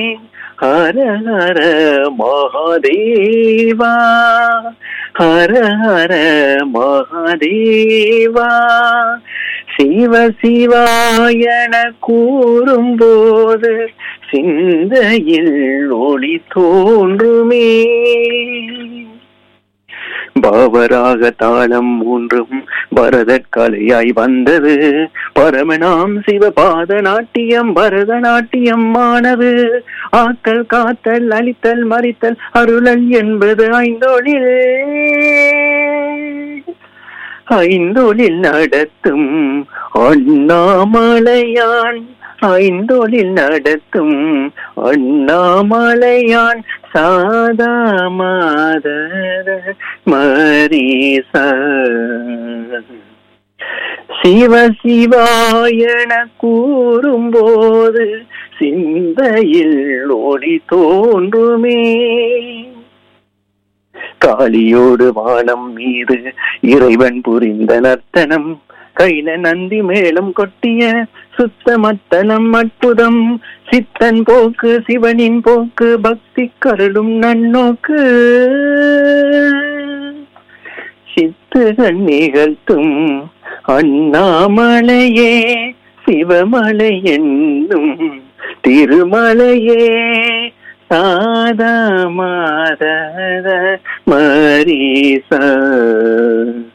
ஹர ஹர மகாதேவா ஹர ஹர மகாதேவா சிவ சிவாயன கூறும்போது சிந்தையில் ஒளி தோன்றுமே பாவராக தாளம் மூன்றும் பரதக்கலையாய் வந்தது பரமனாம் சிவபாத நாட்டியம் பரதநாட்டியம் ஆனது ஆக்கல் காத்தல் அழித்தல் மறித்தல் அருளல் என்பது ஐந்தொழில் ஐந்தொழில் நடத்தும் அண்ணாமலையான் ஐந்தொழில் நடத்தும் அண்ணாமலையான் சாதா மாதர மரீச சிவ சிவாயன கூறும்போது சிந்தையில் ஒளி தோன்றுமே காளியோடு வானம் மீது இறைவன் புரிந்த நர்த்தனம் கைல நந்தி மேளம் கொட்டிய சுத்தமத்தனம் அற்புதம் சித்தன் போக்கு சிவனின் போக்கு பக்தி கருளும் நன்னோக்கு சித்துகள் நிகழ்த்தும் அண்ணாமலையே சிவமலை என்னும் திருமலையே சாதா மாதர மரீச